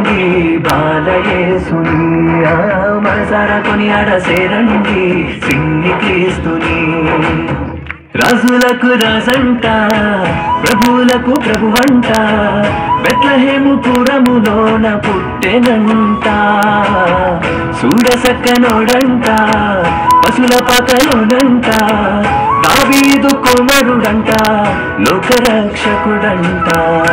చేరండి బాలయేసుని ఆ మనసారా కొని ఆడ చేరండి సింగి క్రీస్తుని రాజులకు రాజంట ప్రభువులకు ప్రభువంట బెత్లహేము పురములోన పుట్టెనంట సూడసక్కనోడంట పశుల పకలోనంట దావీదు కుమరుడంట లోకరక్షకుడంట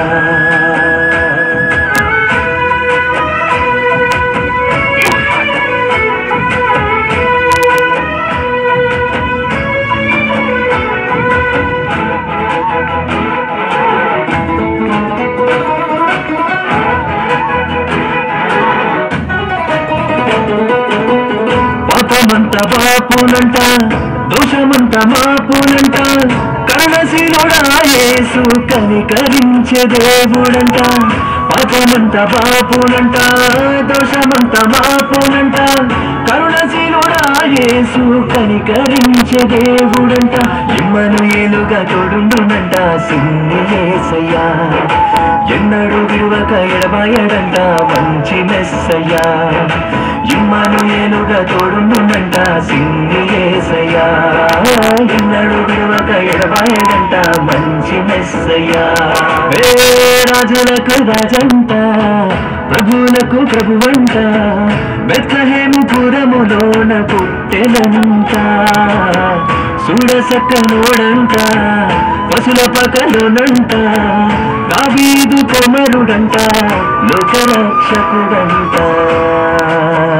పాపమంత బాపునంట దోషమంత మాపునంట కరుణశీలుడా యేసు కనికరించే దేవుడంట పాపమంత బాపునంట దోషమంత మాపునంట కరుణశీలుడా యేసు కనికరించే దేవుడంట ఇమ్మను ఏలుగా తోడుండునంట సిన్ని యేసయ్యా ఎన్నడు విడువక ఎడబాయడంట మంచి మెస్సయ్యా ఇమ్మను ఏనుగా తోడుండునంట సింగి ఏసయ్యా ఎన్నడు విడువక ఎడబాయడంట మంచి మెస్సయ్యా ఏ రాజులకు రాజంట ప్రభువులకు ప్రభువంట బెత్లహేము పురములోన పుట్టెనంట చూడసక్క నోడంట పశుల పకలోనంట దావీదు కొమరుడంట లోకరక్షకుడంట